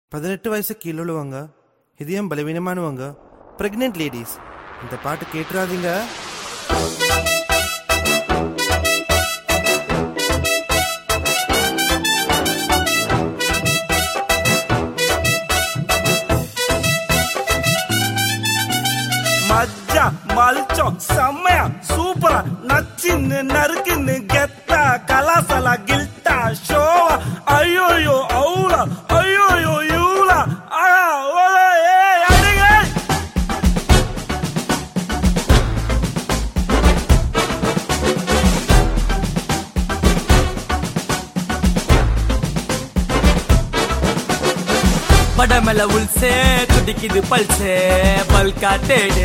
பதினெட்டு வயசு கீழுள்ளவங்க இதயம் பலவீனமானவங்க பிரெக்னென்ட் லேடிஸ் இந்த பாட்டு கேட்டுறாதீங்க மஜ்ஜா மல்ச்சம் செம்மையா சூப்பரா நச்சின்னு நறுக்குன்னு கெத்தா கலாசலா கில்ட்டா ஷோவா ஐயோயோ அவுலா ஐயோயோ யூலா ஆயா ஓலா ஏய் அடிங்க படமெல உள்சே துடிக்குது பல்சே பல்கா தேடு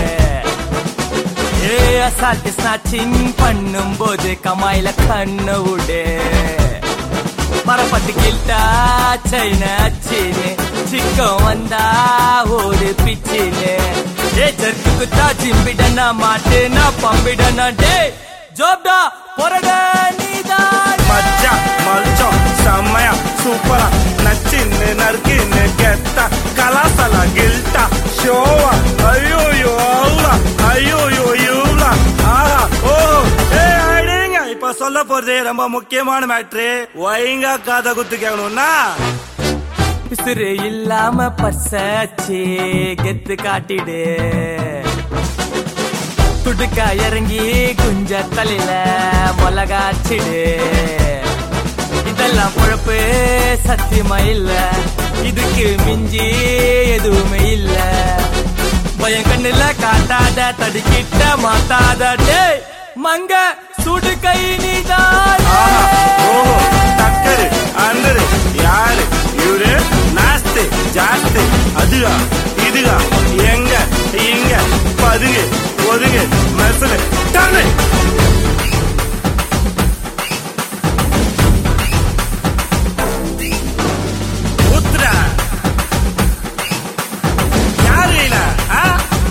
ஏ அசால்ட் ஸ்நாச்சிங் பண்ணும் போது கமாயில கண்ணு விடு மரப்பட்டு கில்ட்டா சைன அச்சின்னு சிக்கம் வந்தா ஒரு பிச்சின்னு ஏ ஜர்க்கு குத்தா ஜிம்பிடனா மாட்டேனா பம்பிடனா டே ஜோப்டா பொறட நீதான் மஜ்ஜா மல்ச்சம் செம்மையா சூப்பரா நச்சின்னு நறுக்குன்னு கெத்தா கலாசலா கில்ட்டா ஷோவா ஐயோயோ அவுலா ஐயோயோ யூலா ஆஹா ஓ ஏய் அடிங்க இப்ப சொல்ல போறது ரொம்ப முக்கியமான மேட்ரு ஒயங்கா காதை குத்து கேட்கணும்னா பிசுறு இல்லாம பர்சாச்சு கெத்து காட்டிடு துடுக்கா இறங்கி குஞ்ச தலையில மிளகாச்சிடு இதெல்லாம் பொழப்பு சத்தியமா இல்ல இதுக்கு மிஞ்சி எதுவுமே இல்ல பயம் கண்ணுல காட்டாத தடுக்கிட்ட மாட்டாத டேய் மங்க சுடு கை நீதான் ஆஹா ஓஹோ டக்கரு அண்டரு யாரு இவரு நாஸ்து ஜாஸ்து அதுகா இதுகா எங்க இங்க பதுங்கு ஒதுங்கு மெசலு டன்னு ஊத்துடா யாரு இல்ல ஆ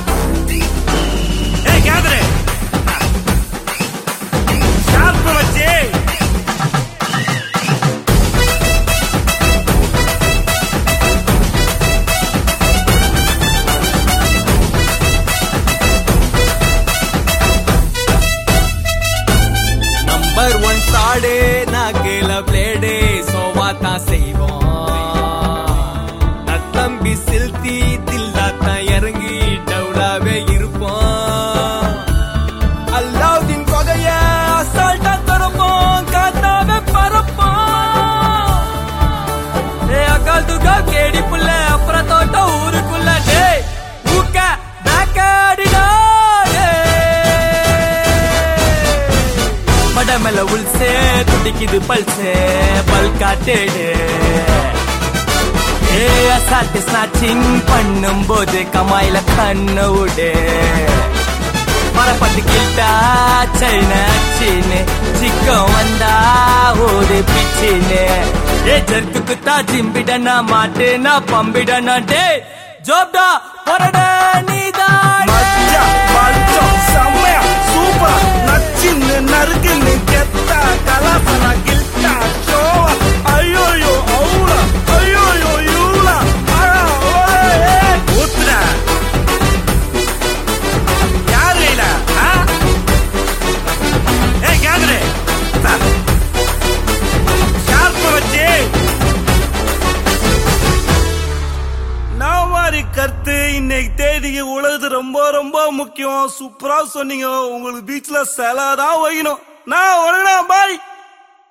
ஏய் கேதுரு ஷார்ப்பு வச்சு நம்பர் ஒன் சாடு நாகேல பிளேடு சோவா தான் செய்வோம் நத்தம்பி சில்தி தில்லா தான் இறங்கி டவுலாவே இருப்போம் அல்லாவுதீன் கொகைய அசால்ட்டா தரப்போம் காத்தாவே பரப்போம் ஏ அக்கால் துக்கா கேடி புள்ள அப்புறம் தோட்டம் ஊருக்குள்ள டேய் ஊக்க பேக்காடிடா படமெல உள்சே துடிக்குது பல்சே பல்கா தேடு ஏ அசால்ட் ஸ்நாச்சிங் பண்ணும் போது கமாயில கண்ணு விடு மரப்பட்டு கில்ட்டா சைன அச்சின்னு சிக்கம் வந்தா ஒரு பிச்சின்னு ஏ ஜர்க்கு குத்தா ஜிம்பிடனா மாட்டேனா பம்பிடனா டே ஜோப்டா பொறட நீதான் மஜ்ஜா மல்ச்சம் செம்மையா சூப்பரா நச்சின்னு நறுக்குன்னு கெத்தா கலாசலா கில்ட்டா ஷோவா ஐயோயோ அவுலா ஐயோயோ யூலா ஆயா ஓலே ஏய் ஊத்துடா யாரு இல்ல ஆ ஏய் கேதுரு ஷார்ப்பு வச்சு நான் மாதிரி கருத்து இன்னைக்கு தேதிக்கு உலகத்து ரொம்ப ரொம்ப முக்கியம் சூப்பரா சொன்னீங்க உங்களுக்கு பீச்ல செலதான் வைக்கணும் நான் வரணும் பாய்